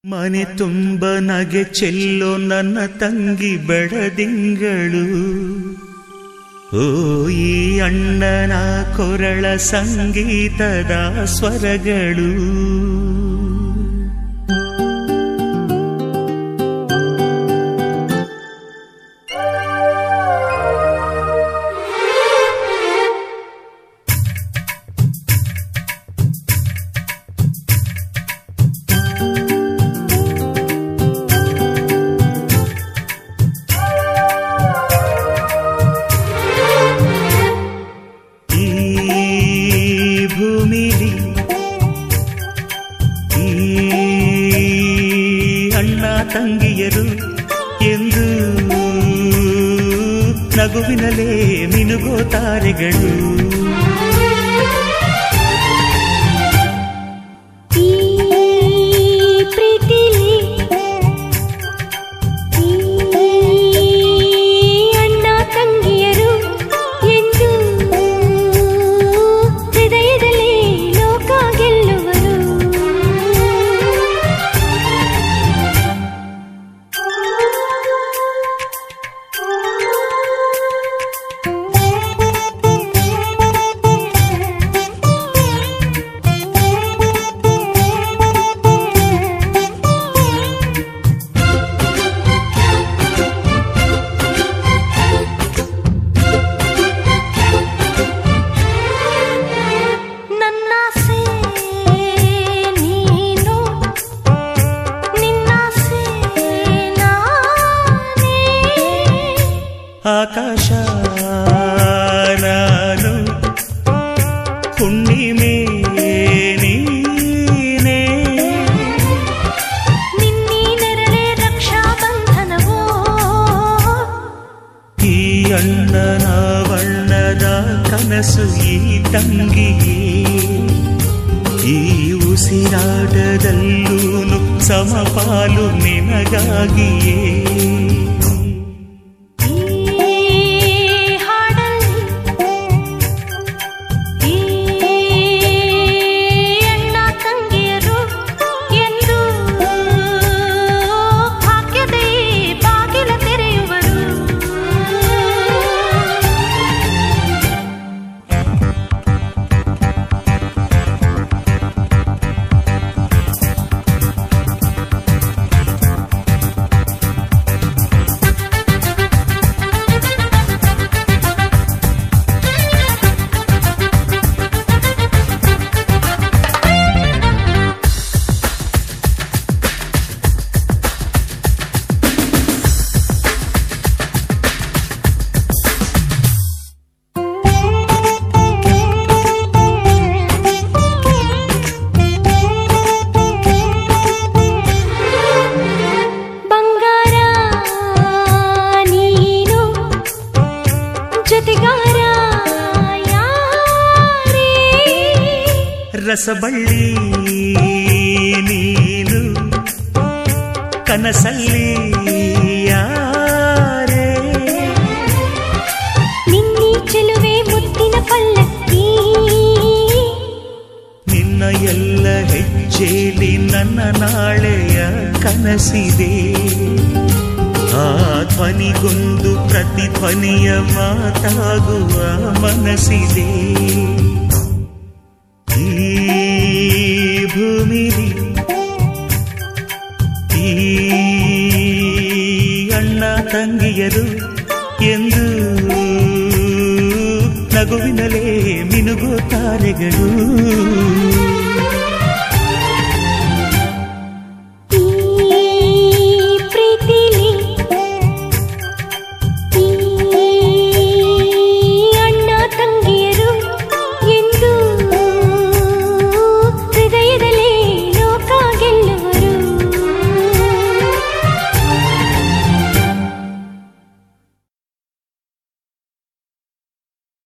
ಮನೆ ತುಂಬ ನಗೆ ಚೆಲ್ಲೋ ನನ್ನ ತಂಗಿ ಬೆಳದಿಂಗಳು ಓ ಈ ಅಣ್ಣನ ಕೊರಳ ಸಂಗೀತದ ಸ್ವರಗಳು ಈ ಭೂಮಿಲಿ ಈ ಅಣ್ಣ ತಂಗಿಯರು ಎಂದು ನಗುವಿನಲೇ ಮಿನುಗೋ ತಾರೆಗಳು ಈ ಪ್ರೀತಿಲಿ ಈ ಅಣ್ಣ ತಂಗಿಯರು ಎಂದು ಹೃದಯದಲ್ಲಿ ಲೋಕ ಗೆಲ್ಲುವರು ನನ್ನಾಸೆ ನೀನು ನಿನ್ನಾಸೆ ನಾನೇ ಆಕಾಶ ನಾನು ಹುಣ್ಣಿಮೆ ನೀನೇ ನಿನ್ನೀ ನೆರಳೆ ರಕ್ಷಾ ಬಂಧನವೋ ಈ ಅಣ್ಣನ ಬಣ್ಣದ ಕನಸು ಈ ತಂಗಿಯೇ ಈ ಉಸಿರಾಟದಲ್ಲೂ ಸಮಪಾಲು ನಿನಗಾಗಿಯೇ ಈ ಹಾಡಲ್ಲಿ ಈ ಅಣ್ಣ ತಂಗಿಯರು ಎಂದು ಭಾಗ್ಯದ ಈ ಬಾಗಿಲ ತೆರೆಯುವರು ಬಂಗಾರ ನೀನು ಜೊತೆಗಾರ ಯಾರೇ ರಸಬಳ್ಳಿ ನೀನು ಕನಸಲ್ಲಿ ಯಾರೇ ನಿನ್ನಿ ಚೆಲುವೆ ಮುತ್ತಿನ ಪಲ್ಲಕ್ಕಿ ನಿನ್ನ ಎಲ್ಲ ಹೆಜ್ಜೆಲಿ ನನ್ನ ನಾಳೆಯ ಕನಸಿದೆ ಆ ಧ್ವನಿಗೊಂದು ಪ್ರತಿಧ್ವನಿಯ ಮಾತಾಗುವ ಮನಸ್ಸಿದೆ ಈ ಭೂಮಿಲಿ ಈ ಅಣ್ಣ ತಂಗಿಯರು ಎಂದು ನಗುವಿನಲೇ ಮಿನುಗೋ ತಾರೆಗಳು